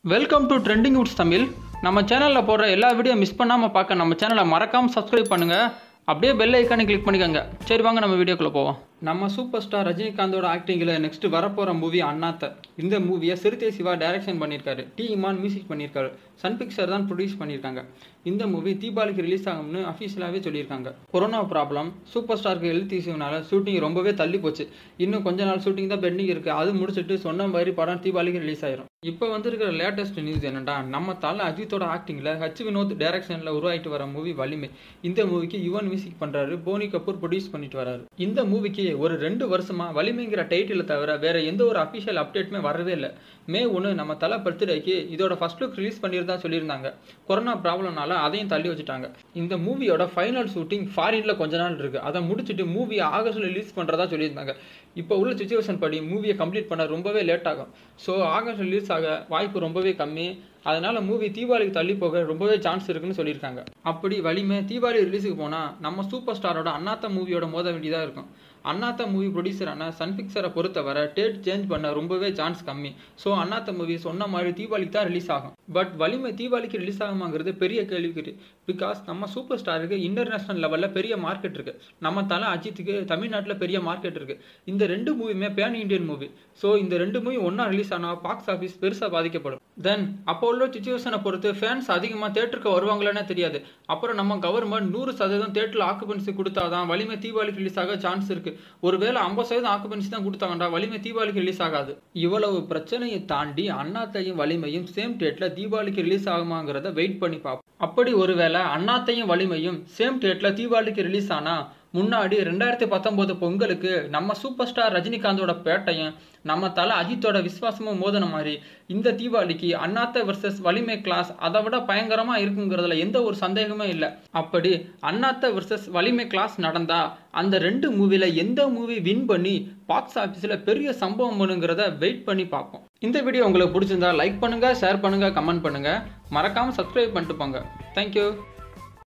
welcome to trending woods Tamil நம்ம சேனலில் போடுற எல்லா வீடியோ மிஸ் பண்ணாமல் பார்க்க நம்ம சேனலை மறக்காமல் சப்ஸ்கிரைப் பண்ணுங்கள் அப்படியே பெல் ஐக்கானை கிளிக் பண்ணிக்கோங்க சரி வாங்க நம்ம வீடியோக்குள்ளே போவோம் நம்ம சூப்பர் ஸ்டார் ரஜினிகாந்தோட ஆக்டிங்கில் நெக்ஸ்ட் வரப்போகிற மூவி அண்ணாத்த இந்த மூவியை சிறுத்தை சிவா டைரக்ஷன் பண்ணியிருக்காரு டி இமான் மியூசிக் பண்ணியிருக்காரு சன் பிக்சர் தான் ப்ரொடியூஸ் பண்ணியிருக்காங்க இந்த மூவி தீபாவளிக்கு ரிலீஸ் ஆகும்னு அஃபீஷியலாகவே சொல்லியிருக்காங்க கொரோனா ப்ராப்ளம் சூப்பர் ஸ்டாருக்கு ஹெல்த் இஷ்யூனால ஷூட்டிங் ரொம்பவே தள்ளி போச்சு இன்னும் கொஞ்ச நாள் ஷூட்டிங் தான் பெண்டிங் இருக்குது அது முடிச்சுட்டு சொன்ன மாதிரி படம் தீபாவளிக்கு ரிலீஸ் ஆயிரும் இப்போ வந்திருக்கிற லேட்டஸ்ட் நியூஸ் என்னடா நம்ம தலை அஜித்தோட ஆக்டிங்கில் ஹச் வினோத் டைரக்ஷனில் உருவாயிட்டு வர மூவி வலிமை இந்த மூவிக்கு யுவன் மியூசிக் பண்ணுறாரு போனி கபூர் ப்ரொடியூஸ் பண்ணிட்டு வராரு இந்த மூவிக்கு ஒரு ரெண்டு வருஷமா வலிமைங்கிற டைட்டிலை தவிர வேற எந்த ஒரு அஃபிஷியல் அப்டேட்டுமே வரவே இல்லை மே ஒன்று நம்ம தலை பர்த்டேக்கு இதோட ஃபர்ஸ்ட் லுக் ரிலீஸ் பண்ணியிருந்தா சொல்லியிருந்தாங்க கொரோனா ப்ராப்ளம்னால அதையும் தள்ளி வச்சுட்டாங்க இந்த மூவியோட ஃபைனல் ஷூட்டிங் ஃபாரினில் கொஞ்ச நாள் இருக்கு அதை முடிச்சுட்டு மூவி ஆகஸ்ட்ல ரிலீஸ் பண்ணுறதா சொல்லியிருந்தாங்க இப்போ உள்ள சுச்சுவேஷன் படி மூவியை கம்ப்ளீட் பண்ண ரொம்பவே லேட் ஆகும் ஸோ ஆகஸ்ட் ரிலீஸ் ஆக வாய்ப்பு ரொம்பவே கம்மி அதனால மூவி தீபாவளிக்கு தள்ளி போக ரொம்பவே சான்ஸ் இருக்குன்னு சொல்லியிருக்காங்க அப்படி வலிமை தீபாவளி ரிலீஸுக்கு போனால் நம்ம சூப்பர் ஸ்டாரோட அண்ணாத்த மூவியோட மோத வேண்டியதாக இருக்கும் அண்ணாத்த மூவி ப்ரொடியூசரான சன் பிக்சரை பொறுத்தவரை டேட் சேஞ்ச் பண்ண ரொம்பவே சான்ஸ் கம்மி ஸோ அண்ணாத்த மூவி சொன்ன மாதிரி தீபாவளிக்கு தான் ரிலீஸ் ஆகும் பட் வலிமை தீபாவளிக்கு ரிலீஸ் ஆகுமாங்கிறது பெரிய கேள்விக்குறி பிகாஸ் நம்ம சூப்பர் ஸ்டாருக்கு இன்டர்நேஷனல் லெவலில் பெரிய மார்க்கெட் இருக்கு நம்ம தலை அஜித்துக்கு தமிழ்நாட்டில் பெரிய மார்க்கெட் இருக்கு இந்த ரெண்டு மூவியுமே பேன் இந்தியன் மூவி ஸோ இந்த ரெண்டு மூவி ஒன்றா ரிலீஸ் ஆனால் பாக்ஸ் ஆஃபீஸ் பெருசாக பாதிக்கப்படும் தென் அப்போ உள்ள சுச்சுவேஷனை பொறுத்து ஃபேன்ஸ் அதிகமாக தேட்டருக்கு வருவாங்களானே தெரியாது அப்புறம் நம்ம கவர்மெண்ட் நூறு சதவீதம் தேட்டரில் ஆக்குபென்சி கொடுத்தாதான் வலிமை தீபாவளிக்கு ரிலீஸ் ஆக சான்ஸ் இருக்கு ஒருவேளை ஐம்பது சதவீதம் ஆக்குபென்சி தான் கொடுத்தாங்கடா வலிமை தீபாவளிக்கு ரிலீஸ் ஆகாது இவ்வளவு பிரச்சனையை தாண்டி அண்ணாத்தையும் வலிமையும் சேம் டேட்ல தீபாவளிக்கு ரிலீஸ் ஆகுமாங்கிறத வெயிட் பண்ணி பார்ப்போம் அப்படி ஒருவேளை அண்ணாத்தையும் வலிமையும் சேம் டேட்ல தீபாவளிக்கு ரிலீஸ் ஆனா முன்னாடி ரெண்டாயிரத்தி பத்தொன்பது பொங்கலுக்கு நம்ம சூப்பர் ஸ்டார் ரஜினிகாந்தோட பேட்டையும் நம்ம தலை அஜித்தோட விசுவாசமும் மோதன மாதிரி இந்த தீபாவளிக்கு அண்ணாத்த வர்சஸ் வலிமை கிளாஸ் அதை விட பயங்கரமா இருக்குங்கிறதுல எந்த ஒரு சந்தேகமே இல்லை அப்படி அண்ணாத்த வர்சஸ் வலிமை கிளாஸ் நடந்தா அந்த ரெண்டு மூவில எந்த மூவி வின் பண்ணி பாக்ஸ் ஆஃபீஸில் பெரிய சம்பவம் பண்ணுங்கிறத வெயிட் பண்ணி பார்ப்போம் இந்த வீடியோ உங்களுக்கு பிடிச்சிருந்தா லைக் பண்ணுங்க ஷேர் பண்ணுங்க கமெண்ட் பண்ணுங்க மறக்காம சப்ஸ்கிரைப் பண்ணிட்டு போங்க தேங்க்யூ